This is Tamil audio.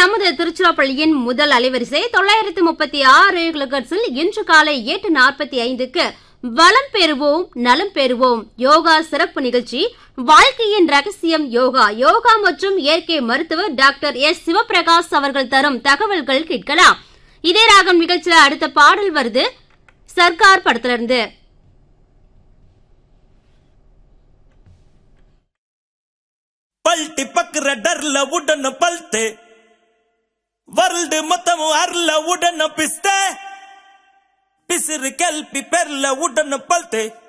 நமது திருச்சிராப்பள்ளியின் முதல் அலைவரிசை தொள்ளாயிரத்து முப்பத்தி ஆறு கிலோகட்ஸில் இன்று காலை எட்டு நாற்பத்தி ஐந்துக்கு வளம் பெறுவோம் நலம் பெறுவோம் யோகா சிறப்பு நிகழ்ச்சி வாழ்க்கையின் ரகசியம் யோகா யோகா மற்றும் இயற்கை மருத்துவர் டாக்டர் எஸ் சிவபிரகாஷ் அவர்கள் தரும் தகவல்கள் கேட்கலாம் இதே ராகம் நிகழ்ச்சியில அடுத்த பாடல் வருது சர்க்கார் படத்துல இருந்து பல்ட்டி பக்குற டர்ல உடன பல்த்து ವರ್ಲ್ಡ್ ಮೊತ್ತము ಅರ್ಲ ಉಡನ ಪಿಸ್ತೆ ಪಿಸಿರು ಕೆಲ್ಪಿ ಪೆರ್ಲ ಉಡನ ಪಲ್ತೆ